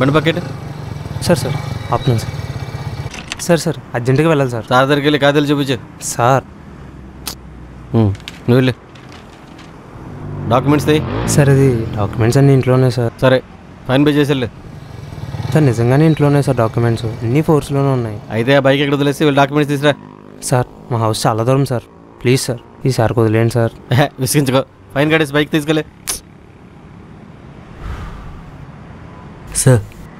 బండి పక్కెట్ sir sir ఆపుతున్నాను సార్ సార్ సార్ అర్జెంటుగా వెళ్ళాలి సార్ సార్ దగ్గరికి వెళ్ళి ఖాతాలు చూపించు సార్ ఉమ్, నువ్వు వెళ్ళు డాక్యుమెంట్స్ తీ సార్ ఇది డాక్యుమెంట్స్ అన్నీ ఇంట్లోనే సార్ సరే ఫైన్ పే చేసి వెళ్ళు సార్ నిజంగానే ఇంట్లోనే సార్ డాక్యుమెంట్స్ అన్నీ ఫోర్స్లోనే ఉన్నాయి అయితే ఆ బైక్ ఎక్కడ వదిలేసి వీళ్ళు డాక్యుమెంట్స్ తీసురా సార్ మా హౌస్ చాలా దూరం సార్ ప్లీజ్ సార్ ఈసారి వదిలేండి సార్ ఎహె, విసిగించుకో ఫైన్ కట్టేసి బైక్ తీసుకెళ్ళి సార్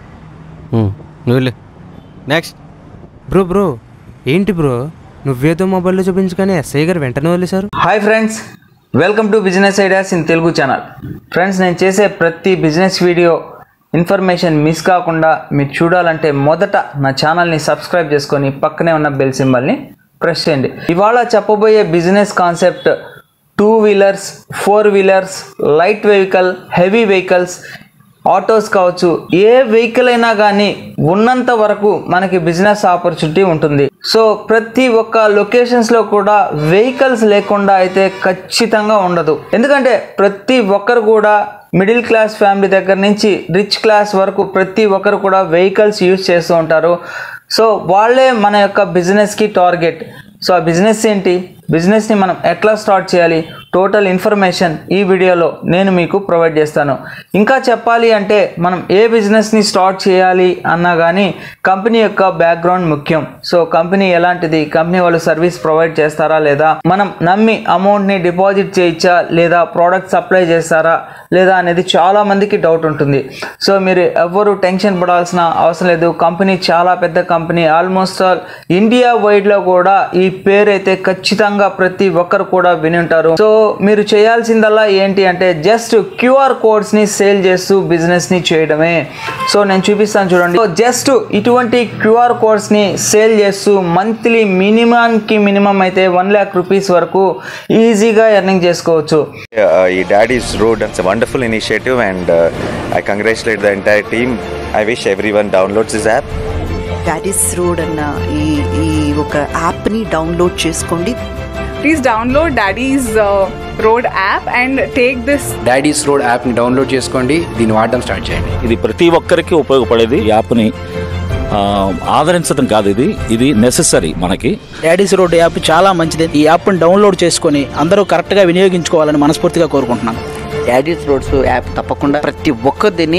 ఉమ్, నువ్వు వెళ్ళు నెక్స్ట్ బ్రో బ్రో ఏంటి బ్రో నువ్వేదో మొబైల్లో చూపించగానే ఎస్ఐ గారు వెంటనే వదిలేశారు hi friends welcome to business ideas in Telugu channel friends నేను చేసే ప్రతి బిజినెస్ వీడియో ఇన్ఫర్మేషన్ మిస్ కాకుండా మీరు చూడాలంటే మొదట నా ఛానల్ని సబ్స్క్రైబ్ చేసుకొని పక్కనే ఉన్న బెల్ సింబల్ని ప్రెస్ చేయండి ఇవాళ చెప్పబోయే business concept two wheelers four wheelers light vehicle heavy vehicles autos కావచ్చు ఏ వెహికల్ అయినా కానీ ఉన్నంత వరకు మనకి బిజినెస్ ఆపర్చునిటీ ఉంటుంది సో ప్రతి ఒక్క లొకేషన్స్లో కూడా వెహికల్స్ లేకుండా అయితే ఖచ్చితంగా ఉండదు ఎందుకంటే ప్రతి ఒక్కరు కూడా మిడిల్ క్లాస్ ఫ్యామిలీ దగ్గర నుంచి రిచ్ క్లాస్ వరకు ప్రతి ఒక్కరు కూడా వెహికల్స్ యూజ్ చేస్తూ ఉంటారు సో వాళ్ళే మన యొక్క బిజినెస్కి టార్గెట్ సో ఆ బిజినెస్ ఏంటి బిజినెస్ని మనం ఎట్లా స్టార్ట్ చేయాలి టోటల్ ఇన్ఫర్మేషన్ ఈ వీడియోలో నేను మీకు ప్రొవైడ్ చేస్తాను ఇంకా చెప్పాలి అంటే మనం ఏ బిజినెస్ని స్టార్ట్ చేయాలి అన్నా కానీ కంపెనీ యొక్క బ్యాక్గ్రౌండ్ ముఖ్యం సో కంపెనీ ఎలాంటిది కంపెనీ వాళ్ళు సర్వీస్ ప్రొవైడ్ చేస్తారా లేదా మనం నమ్మి అమౌంట్ని డిపాజిట్ చేయొచ్చా లేదా ప్రోడక్ట్ సప్లై చేస్తారా లేదా అనేది చాలా మందికి డౌట్ ఉంటుంది సో మీరు ఎవ్వరు టెన్షన్ పడాల్సిన అవసరం లేదు కంపెనీ చాలా పెద్ద కంపెనీ ఆల్మోస్ట్ ఆల్ ఇండియా వైడ్లో కూడా ఈ పేరు అయితే ఖచ్చితంగా ప్రతి ఒక్కరు కూడా విని ఉంటారు సో మీరు చేయాల్సిందల్లా ఏంటి అంటే జస్ట్ క్యూఆర్ కోడ్స్ ని సేల్ చేస్తూ బిజినెస్ ని చేయడమే సో నేను చూపిస్తాను చూడండి సో జస్ట్ ఇటువంటి క్యూఆర్ కోడ్స్ ని సేల్ చేస్తూ మంత్లీ మినిమానికి మినిమం అయితే వన్ ల్యాక్ రూపీస్ వరకు ఈజీగా ఎర్నింగ్ చేసుకోవచ్చు Uh, ఈ డాడీస్ రోడ్ అండ్స్ wonderful initiative and I congratulate the entire team I wish everyone downloads this app daddy's road అన్న ఈ ఈ ఒక యాప్ని డౌన్లోడ్ చేసుకోండి please download Daddy's uh, Road app and take this daddy's road యాప్ని download చేసుకోండి దీన్ని వాడడం స్టార్ట్ చేయండి ఇది ప్రతి ఒక్కరికి ఉపయోగపడేది ఈ యాప్ని ఆ, ఆదరించడం కాదు ఇది ఇది నెససరీ మనకి డాడీస్ రోడ్ యాప్ చాలా మంచిది ఈ యాప్ని డౌన్లోడ్ చేసుకొని అందరూ కరెక్ట్గా వినియోగించుకోవాలని మనస్ఫూర్తిగా కోరుకుంటున్నాను డాడీస్ రోడ్స్ యాప్ తప్పకుండా ప్రతి ఒక్కరు దీన్ని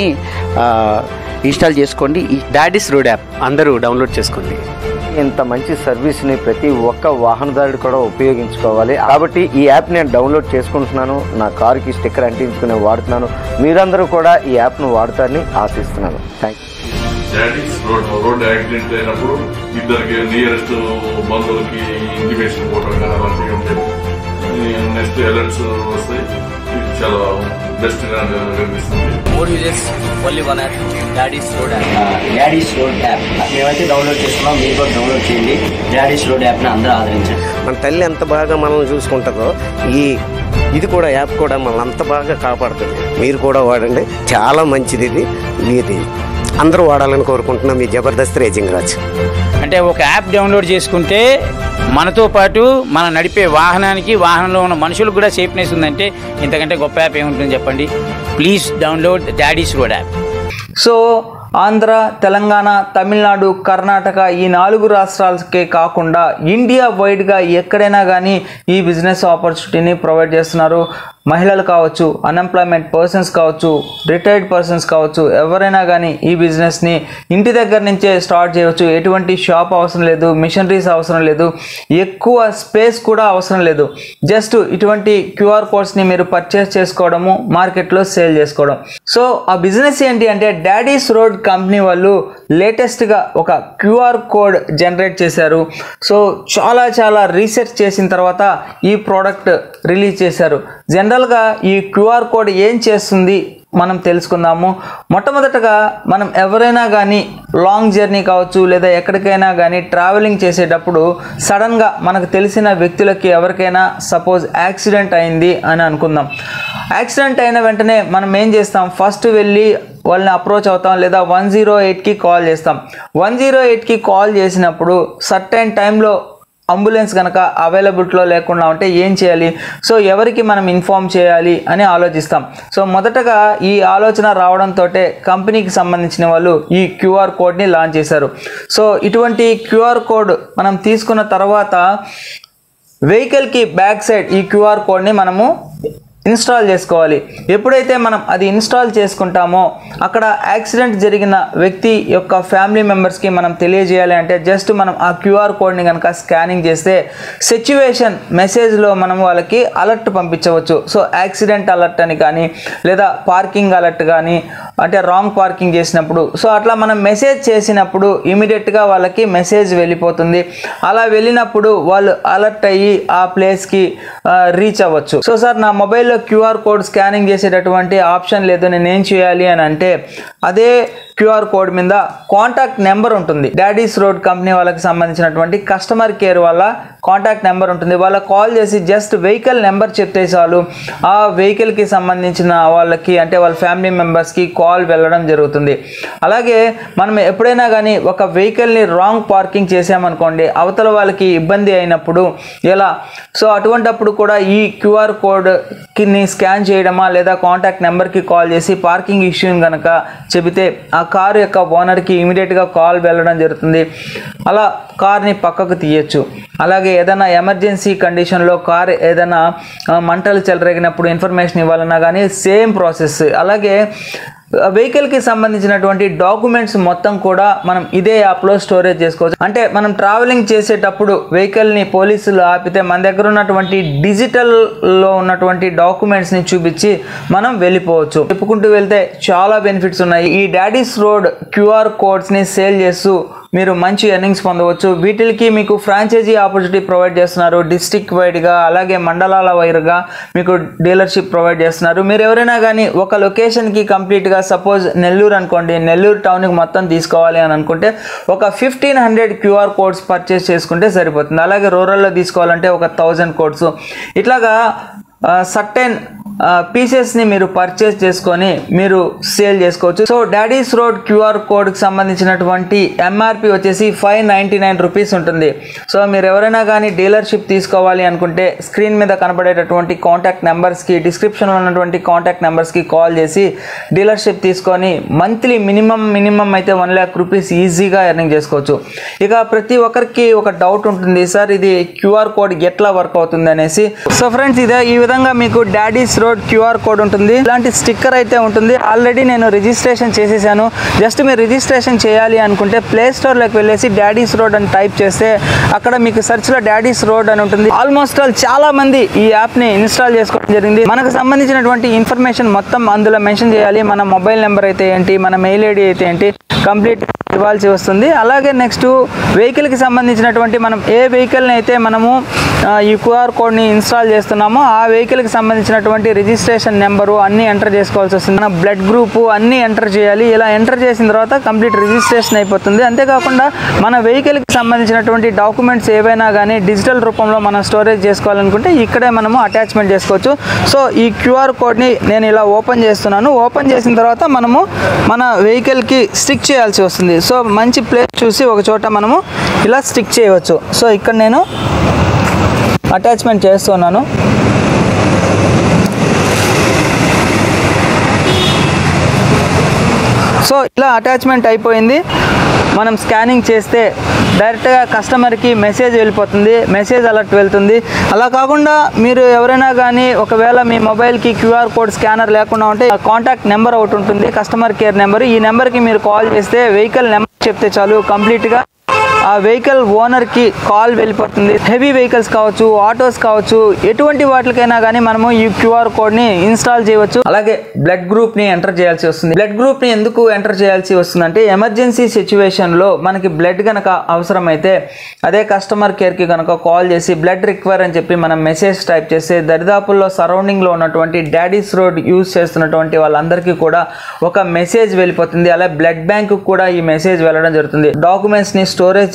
ఇన్స్టాల్ చేసుకోండి ఈ డాడీస్ రోడ్ యాప్ అందరూ డౌన్లోడ్ చేసుకోండి ఇంత మంచి సర్వీస్ని ప్రతి ఒక్క వాహనదారుడు కూడా ఉపయోగించుకోవాలి కాబట్టి ఈ యాప్ నేను డౌన్లోడ్ చేసుకుంటున్నాను నా కారుకి స్టిక్కర్ అంటించుకుని వాడుతున్నాను మీరందరూ కూడా ఈ యాప్ను వాడతారని ఆశిస్తున్నాను thank daddy's road road accident అయినప్పుడు ఇద్దరికి నియరెస్ట్ బంధువులకి ఇంటిమేషన్ ఇవ్వడం కానీ అలాంటివి ఉంటాయి నెక్స్ట్ అలర్ట్స్ వస్తాయి ఇది చాలా బెస్ట్ గా కనిపిస్తుంది more uses only one app daddy's road app daddy's road app మేమైతే డౌన్లోడ్ చేసుకున్నాం మీరు కూడా డౌన్లోడ్ చేయండి డాడీస్ రోడ్ యాప్ని అందరూ ఆదరించండి మన తల్లి ఎంత బాగా మనల్ని చూసుకుంటుందో ఈ ఇది కూడా యాప్ కూడా మనల్ని అంత బాగా కాపాడుతుంది మీరు కూడా వాడండి చాలా మంచిది ఇది ఇది అందరూ వాడాలని కోరుకుంటున్నాం మీ జబర్దస్త్ రేజింగ్ రాజ్ అంటే ఒక యాప్ డౌన్లోడ్ చేసుకుంటే మనతో పాటు మనం నడిపే వాహనానికి వాహనంలో ఉన్న మనుషులకు కూడా సేఫ్నెస్ ఉందంటే ఇంతకంటే గొప్ప యాప్ ఏముంటుంది చెప్పండి please download daddy's road app so Andhra Telangana Tamil Nadu Karnataka ఈ నాలుగు రాష్ట్రాలకే కాకుండా ఇండియా వైడ్గా ఎక్కడైనా కానీ ఈ బిజినెస్ ఆపర్చునిటీని ప్రొవైడ్ చేస్తున్నారు మహిళలు కావచ్చు అన్ఎంప్లాయ్మెంట్ పర్సన్స్ కావచ్చు రిటైర్డ్ పర్సన్స్ కావచ్చు ఎవరైనా కానీ ఈ బిజినెస్ని ఇంటి దగ్గర నుంచే స్టార్ట్ చేయవచ్చు ఎటువంటి షాప్ అవసరం లేదు మిషనరీస్ అవసరం లేదు ఎక్కువ స్పేస్ కూడా అవసరం లేదు జస్ట్ ఇటువంటి క్యూఆర్ కోడ్స్ని మీరు పర్చేస్ చేసుకోవడము మార్కెట్లో సేల్ చేసుకోవడం సో ఆ బిజినెస్ ఏంటి అంటే డాడీస్ రోడ్ కంపెనీ వాళ్ళు లేటెస్ట్గా ఒక క్యూఆర్ కోడ్ జనరేట్ చేశారు సో చాలా చాలా రీసెర్చ్ చేసిన తర్వాత ఈ ప్రోడక్ట్ రిలీజ్ చేశారు జనరల్గా ఈ క్యూఆర్ కోడ్ ఏం చేస్తుంది మనం తెలుసుకుందాము మొట్టమొదటగా మనం ఎవరైనా కానీ లాంగ్ జర్నీ కావచ్చు లేదా ఎక్కడికైనా కానీ ట్రావెలింగ్ చేసేటప్పుడు సడన్గా మనకు తెలిసిన వ్యక్తులకి ఎవరికైనా సపోజ్ యాక్సిడెంట్ అయింది అని అనుకుందాం యాక్సిడెంట్ అయిన వెంటనే మనం ఏం చేస్తాం ఫస్ట్ వెళ్ళి వాళ్ళని అప్రోచ్ అవుతాం లేదా వన్ జీరో ఎయిట్కి కాల్ చేస్తాం వన్ జీరో ఎయిట్కి కాల్ చేసినప్పుడు సర్టైన్ టైంలో అంబులెన్స్ కనుక అవైలబిలిటీలో లేకుండా ఉంటే ఏం చేయాలి సో ఎవరికి మనం ఇన్ఫామ్ చేయాలి అని ఆలోచిస్తాం సో మొదటగా ఈ ఆలోచన రావడంతో కంపెనీకి సంబంధించిన వాళ్ళు ఈ క్యూఆర్ కోడ్ని లాంచ్ చేశారు సో ఇటువంటి క్యూఆర్ కోడ్ మనం తీసుకున్న తర్వాత వెహికల్కి బ్యాక్ సైడ్ ఈ క్యూఆర్ కోడ్ని మనము ఇన్స్టాల్ చేసుకోవాలి ఎప్పుడైతే మనం అది ఇన్స్టాల్ చేసుకుంటామో అక్కడ యాక్సిడెంట్ జరిగిన వ్యక్తి యొక్క ఫ్యామిలీ మెంబర్స్కి మనం తెలియజేయాలి అంటే జస్ట్ మనం ఆ క్యూఆర్ కోడ్ని కనుక స్కానింగ్ చేస్తే సిచ్యువేషన్ మెసేజ్లో మనం వాళ్ళకి అలర్ట్ పంపించవచ్చు సో యాక్సిడెంట్ అలర్ట్ అని కానీ లేదా పార్కింగ్ అలర్ట్ కానీ అంటే రాంగ్ పార్కింగ్ చేసినప్పుడు సో అట్లా మనం మెసేజ్ చేసినప్పుడు ఇమీడియట్గా వాళ్ళకి మెసేజ్ వెళ్ళిపోతుంది అలా వెళ్ళినప్పుడు వాళ్ళు అలర్ట్ అయ్యి ఆ ప్లేస్కి రీచ్ అవ్వచ్చు సో సార్ నా మొబైల్లో క్యూఆర్ కోడ్ స్కానింగ్ చేసేటటువంటి ఆప్షన్ లేదు నేను ఏం చేయాలి అని అంటే అదే క్యూఆర్ కోడ్ మీద కాంటాక్ట్ నెంబర్ ఉంటుంది డాడీస్ రోడ్ కంపెనీ వాళ్ళకి సంబంధించినటువంటి కస్టమర్ కేర్ వాళ్ళ కాంటాక్ట్ నెంబర్ ఉంటుంది వాళ్ళకి కాల్ చేసి జస్ట్ వెహికల్ నెంబర్ చెప్తే చాలు ఆ వెహికల్కి సంబంధించిన వాళ్ళకి అంటే వాళ్ళ ఫ్యామిలీ మెంబర్స్కి కాల్ వెళ్ళడం జరుగుతుంది అలాగే మనం ఎప్పుడైనా కానీ ఒక వెహికల్ని రాంగ్ పార్కింగ్ చేసామనుకోండి అవతల వాళ్ళకి ఇబ్బంది అయినప్పుడు ఎలా సో అటువంటప్పుడు కూడా ఈ క్యూఆర్ కోడ్కి స్కాన్ చేయడమా లేదా కాంటాక్ట్ నెంబర్కి కాల్ చేసి పార్కింగ్ ఇష్యూని కనుక చెబితే ఆ కారు యొక్క ఓనర్కి ఇమీడియట్గా కాల్ వెళ్ళడం జరుగుతుంది అలా కార్ని పక్కకు తీయచ్చు అలాగే ఏదైనా ఎమర్జెన్సీ కండిషన్లో కార్ ఏదైనా ఆ, మంటలు చెలరేగినప్పుడు ఇన్ఫర్మేషన్ ఇవ్వాలన్నా కానీ సేమ్ ప్రాసెస్ అలాగే వెహికల్కి సంబంధించినటువంటి డాక్యుమెంట్స్ మొత్తం కూడా మనం ఇదే యాప్లో స్టోరేజ్ చేసుకోవచ్చు అంటే మనం ట్రావెలింగ్ చేసేటప్పుడు వెహికల్ని పోలీసులు ఆపితే మన దగ్గర ఉన్నటువంటి డిజిటల్లో ఉన్నటువంటి డాక్యుమెంట్స్ని చూపించి మనం వెళ్ళిపోవచ్చు చెప్పుకుంటూ వెళ్తే చాలా బెనిఫిట్స్ ఉన్నాయి ఈ డాడీస్ రోడ్ క్యూఆర్ కోడ్స్ని సేల్ చేస్తూ మీరు మంచి ఎర్నింగ్స్ పొందవచ్చు వీటికి మీకు ఫ్రాంచైజీ ఆపర్చునిటీ ప్రొవైడ్ చేస్తున్నారు డిస్టిక్ వైడ్గా అలాగే మండలాల వైరుగా మీకు డీలర్షిప్ ప్రొవైడ్ చేస్తున్నారు మీరు ఎవరైనా కానీ ఒక లొకేషన్కి కంప్లీట్గా సపోజ్ నెల్లూరు అనుకోండి నెల్లూరు టౌన్కి మొత్తం తీసుకోవాలి అని అనుకుంటే ఒక fifteen hundred QR codes purchase చేసుకుంటే సరిపోతుంది అలాగే రూరల్లో తీసుకోవాలంటే ఒక థౌజండ్ కోడ్స్ ఇట్లాగా సర్టెన్ పీసెస్ని మీరు పర్చేస్ చేసుకొని మీరు సేల్ చేసుకోవచ్చు సో డాడీస్ రోడ్ క్యూఆర్ కోడ్కి సంబంధించినటువంటి ఎంఆర్పి వచ్చేసి ఫైవ్ నైంటీ నైన్ రూపీస్ ఉంటుంది సో మీరు ఎవరైనా కానీ డీలర్షిప్ తీసుకోవాలి అనుకుంటే స్క్రీన్ మీద కనబడేటటువంటి కాంటాక్ట్ నెంబర్స్కి డిస్క్రిప్షన్లో ఉన్నటువంటి కాంటాక్ట్ నెంబర్స్కి కాల్ చేసి డీలర్షిప్ తీసుకొని మంత్లీ మినిమం మినిమం అయితే వన్ ల్యాక్ రూపీస్ ఈజీగా ఎర్నింగ్ చేసుకోవచ్చు ఇక ప్రతి ఒక్కరికి ఒక డౌట్ ఉంటుంది సార్ ఇది క్యూఆర్ కోడ్ ఎట్లా వర్క్ అవుతుంది అనేసి సో ఫ్రెండ్స్ ఇదే ఈ విధంగా మీకు డాడీస్ రోడ్ క్యూఆర్ కోడ్ ఉంటుంది ఇలాంటి స్టిక్కర్ అయితే ఉంటుంది ఆల్రెడీ నేను రిజిస్ట్రేషన్ చేసేసాను జస్ట్ మీరు రిజిస్ట్రేషన్ చేయాలి అనుకుంటే ప్లే స్టోర్లోకి వెళ్ళేసి డాడీస్ రోడ్ అని టైప్ చేస్తే అక్కడ మీకు సెర్చ్లో డాడీస్ రోడ్ అని ఉంటుంది ఆల్మోస్ట్ ఆల్ చాలా మంది ఈ యాప్ని ఇన్స్టాల్ చేసుకోవడం జరిగింది మనకు సంబంధించినటువంటి ఇన్ఫర్మేషన్ మొత్తం అందులో మెన్షన్ చేయాలి మన మొబైల్ నెంబర్ అయితే ఏంటి మన మెయిల్ ఐడి అయితే ఏంటి కంప్లీట్ ఇవ్వాల్సి వస్తుంది అలాగే నెక్స్ట్ వెహికల్కి సంబంధించినటువంటి మనం ఏ వెహికల్ని అయితే మనము ఆ, ఈ క్యూఆర్ కోడ్ని ఇన్స్టాల్ చేస్తున్నామో ఆ వెహికల్కి సంబంధించినటువంటి రిజిస్ట్రేషన్ నెంబరు అన్నీ ఎంటర్ చేసుకోవాల్సి వస్తుంది మన బ్లడ్ గ్రూపు అన్నీ ఎంటర్ చేయాలి ఇలా ఎంటర్ చేసిన తర్వాత కంప్లీట్ రిజిస్ట్రేషన్ అయిపోతుంది అంతేకాకుండా మన వెహికల్కి సంబంధించినటువంటి డాక్యుమెంట్స్ ఏవైనా కానీ డిజిటల్ రూపంలో మనం స్టోరేజ్ చేసుకోవాలనుకుంటే ఇక్కడే మనము అటాచ్మెంట్ చేసుకోవచ్చు సో ఈ క్యూఆర్ కోడ్ని నేను ఇలా ఓపెన్ చేస్తున్నాను ఓపెన్ చేసిన తర్వాత మనము మన వెహికల్కి స్టిక్ చేయాల్సి వస్తుంది సో మంచి ప్లేస్ చూసి ఒక చోట మనము ఇలా స్టిక్ చేయవచ్చు సో ఇక్కడ నేను అటాచ్మెంట్ చేస్తున్నాను సో ఇలా అటాచ్మెంట్ అయిపోయింది మనం స్కానింగ్ చేస్తే డైరెక్ట్గా కస్టమర్కి మెసేజ్ వెళ్ళిపోతుంది మెసేజ్ అలర్ట్ వెళ్తుంది అలా కాకుండా మీరు ఎవరైనా కానీ ఒకవేళ మీ మొబైల్కి క్యూఆర్ కోడ్ స్కానర్ లేకుండా ఉంటే కాంటాక్ట్ నెంబర్ ఒకటి ఉంటుంది కస్టమర్ కేర్ నెంబర్ ఈ నెంబర్కి మీరు కాల్ చేస్తే వెహికల్ నెంబర్ చెప్తే చాలు కంప్లీట్గా ఆ వెహికల్ ఓనర్కి కాల్ వెళ్ళిపోతుంది హెవీ వెహికల్స్ కావచ్చు ఆటోస్ కావచ్చు ఎటువంటి వాటికైనా కానీ మనము ఈ క్యూఆర్ కోడ్ని ఇన్స్టాల్ చేయవచ్చు అలాగే బ్లడ్ గ్రూప్ని ఎంటర్ చేయాల్సి వస్తుంది బ్లడ్ గ్రూప్ని ఎందుకు ఎంటర్ చేయాల్సి వస్తుందంటే ఎమర్జెన్సీ సిచ్యువేషన్లో మనకి బ్లడ్ కనుక అవసరమైతే అదే కస్టమర్ కేర్కి కనుక కాల్ చేసి బ్లడ్ రిక్వైర్ అని చెప్పి మనం మెసేజ్ టైప్ చేస్తే దరిదాపుల్లో సరౌండింగ్లో ఉన్నటువంటి డాడీస్ రోడ్ యూజ్ చేస్తున్నటువంటి వాళ్ళందరికీ కూడా ఒక మెసేజ్ వెళ్ళిపోతుంది అలా బ్లడ్ బ్యాంక్ కూడా ఈ మెసేజ్ వెళ్ళడం జరుగుతుంది డాక్యుమెంట్స్ని స్టోరేజ్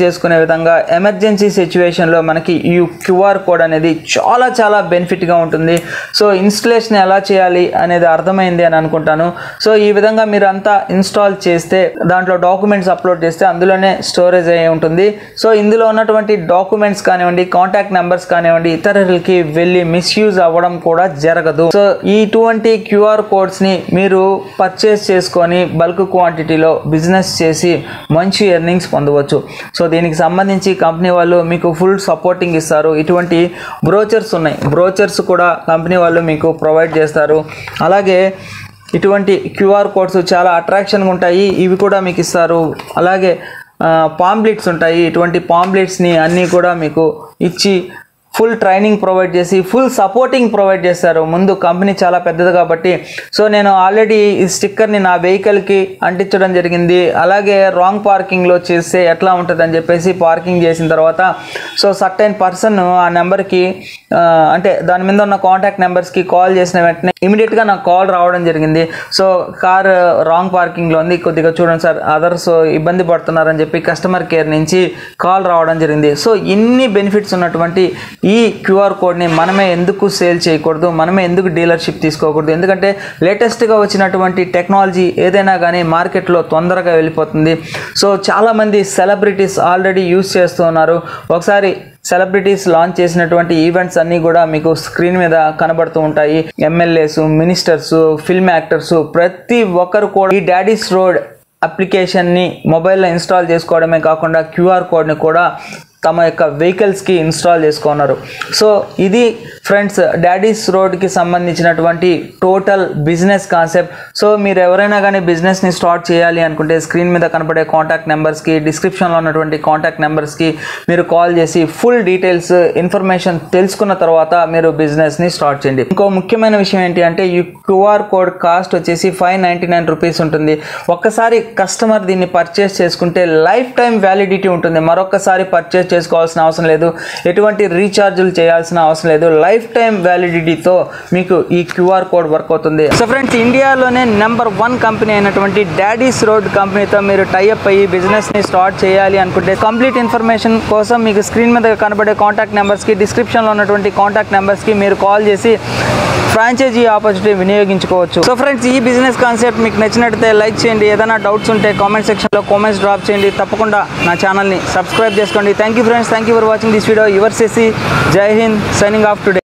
చేసుకునే విధంగా ఎమర్జెన్సీ సిచ్యువేషన్లో మనకి ఈ క్యూఆర్ కోడ్ అనేది చాలా చాలా బెనిఫిట్గా ఉంటుంది సో ఇన్స్టలేషన్ ఎలా చేయాలి అనేది అర్థమైంది అని అనుకుంటాను సో ఈ విధంగా మీరు అంతా ఇన్స్టాల్ చేస్తే దాంట్లో డాక్యుమెంట్స్ అప్లోడ్ చేస్తే అందులోనే స్టోరేజ్ అయి ఉంటుంది సో ఇందులో ఉన్నటువంటి డాక్యుమెంట్స్ కానివ్వండి కాంటాక్ట్ నెంబర్స్ కానివ్వండి ఇతరులకి వెళ్ళి మిస్యూజ్ అవ్వడం కూడా జరగదు సో ఇటువంటి క్యూఆర్ కోడ్స్ని మీరు పర్చేస్ చేసుకొని బల్క్ క్వాంటిటీలో బిజినెస్ చేసి మంచి ఎర్నింగ్స్ పొందవచ్చు సో దీనికి సంబంధించి కంపెనీ వాళ్ళు మీకు ఫుల్ సపోర్టింగ్ ఇస్తారు ఇటువంటి బ్రోచర్స్ ఉన్నాయి బ్రోచర్స్ కూడా కంపెనీ వాళ్ళు మీకు ప్రొవైడ్ చేస్తారు అలాగే ఇటువంటి క్యూఆర్ కోడ్స్ చాలా అట్రాక్షన్గా ఉంటాయి ఇవి కూడా మీకు ఇస్తారు అలాగే పాంప్లెట్స్ ఉంటాయి ఇటువంటి పాంప్లెట్స్ని అన్నీ కూడా మీకు ఇచ్చి ఫుల్ ట్రైనింగ్ ప్రొవైడ్ చేసి ఫుల్ సపోర్టింగ్ ప్రొవైడ్ చేస్తారు ముందు కంపెనీ చాలా పెద్దది కాబట్టి సో నేను ఆల్రెడీ ఈ స్టిక్కర్ని నా వెహికల్కి అంటించడం జరిగింది అలాగే రాంగ్ పార్కింగ్లో చేస్తే ఎట్లా ఉంటుంది అని చెప్పేసి పార్కింగ్ చేసిన తర్వాత సో సర్టైన్ పర్సన్ ఆ నెంబర్కి అంటే దాని మీద ఉన్న కాంటాక్ట్ నెంబర్స్కి కాల్ చేసిన వెంటనే ఇమీడియట్గా నాకు కాల్ రావడం జరిగింది సో కార్ రాంగ్ పార్కింగ్లో ఉంది కొద్దిగా చూడండి సార్ అదర్స్ ఇబ్బంది పడుతున్నారని చెప్పి కస్టమర్ కేర్ నుంచి కాల్ రావడం జరిగింది సో ఇన్ని బెనిఫిట్స్ ఉన్నటువంటి ఈ క్యూఆర్ కోడ్ని మనమే ఎందుకు సేల్ చేయకూడదు మనమే ఎందుకు డీలర్షిప్ తీసుకోకూడదు ఎందుకంటే లేటెస్ట్గా వచ్చినటువంటి టెక్నాలజీ ఏదైనా కానీ మార్కెట్లో తొందరగా వెళ్ళిపోతుంది సో చాలామంది సెలబ్రిటీస్ ఆల్రెడీ యూస్ చేస్తూ ఉన్నారు ఒకసారి సెలబ్రిటీస్ లాంచ్ చేసినటువంటి ఈవెంట్స్ అన్నీ కూడా మీకు స్క్రీన్ మీద కనబడుతూ ఉంటాయి ఎమ్మెల్యేస్ మినిస్టర్స్ ఫిల్మ్ యాక్టర్స్ ప్రతి ఒక్కరు కూడా ఈ డాడీస్ రోడ్ అప్లికేషన్ని మొబైల్లో ఇన్స్టాల్ చేసుకోవడమే కాకుండా క్యూఆర్ కోడ్ని కూడా తమ యొక్క వెహికల్స్కి ఇన్స్టాల్ చేసుకున్నారు సో ఇది ఫ్రెండ్స్ డాడీస్ రోడ్కి సంబంధించినటువంటి టోటల్ బిజినెస్ కాన్సెప్ట్ సో మీరు ఎవరైనా కానీ బిజినెస్ని స్టార్ట్ చేయాలి అనుకుంటే స్క్రీన్ మీద కనపడే కాంటాక్ట్ నెంబర్స్కి డిస్క్రిప్షన్లో ఉన్నటువంటి కాంటాక్ట్ నెంబర్స్కి మీరు కాల్ చేసి ఫుల్ డీటెయిల్స్ ఇన్ఫర్మేషన్ తెలుసుకున్న తర్వాత మీరు బిజినెస్ని స్టార్ట్ చేయండి ఇంకో ముఖ్యమైన విషయం ఏంటి అంటే ఈ క్యూఆర్ కోడ్ కాస్ట్ వచ్చేసి ఫైవ్ నైంటీ నైన్ రూపీస్ ఉంటుంది ఒక్కసారి కస్టమర్ దీన్ని పర్చేస్ చేసుకుంటే లైఫ్ టైం వ్యాలిడిటీ ఉంటుంది మరొకసారి పర్చేస్ చేసుకోవాల్సిన అవసరం లేదు ఎటువంటి రీఛార్జులు చేయాల్సిన అవసరం లేదు లైఫ్ టైం వ్యాలిడిటీతో మీకు ఈ క్యూఆర్ కోడ్ వర్క్ అవుతుంది సో ఫ్రెండ్స్ ఇండియాలోనే నెంబర్ వన్ కంపెనీ అయినటువంటి డాడీస్ రోడ్ కంపెనీతో మీరు టైఅప్ అయ్యి బిజినెస్ని స్టార్ట్ చేయాలి అనుకుంటే కంప్లీట్ ఇన్ఫర్మేషన్ కోసం మీకు స్క్రీన్ మీద కనబడే కాంటాక్ట్ నెంబర్స్కి డిస్క్రిప్షన్లో ఉన్నటువంటి కాంటాక్ట్ నెంబర్స్కి మీరు కాల్ చేసి ఫ్రాంచైజీ ఆపర్చునిటీ వినియోగించుకోవచ్చు సో ఫ్రెండ్స్ ఈ బిజినెస్ కాన్సెప్ట్ మీకు నచ్చినట్లయితే లైక్ చేయండి ఏదైనా డౌట్స్ ఉంటే కామెంట్ సెక్షన్లో కామెంట్స్ డ్రాప్ చేయండి తప్పకుండా నా ఛానల్ని సబ్స్క్రైబ్ చేసుకోండి thank you friends thank you for watching this video your సెసి జై హింద్ సైనింగ్ ఆఫ్ టుడే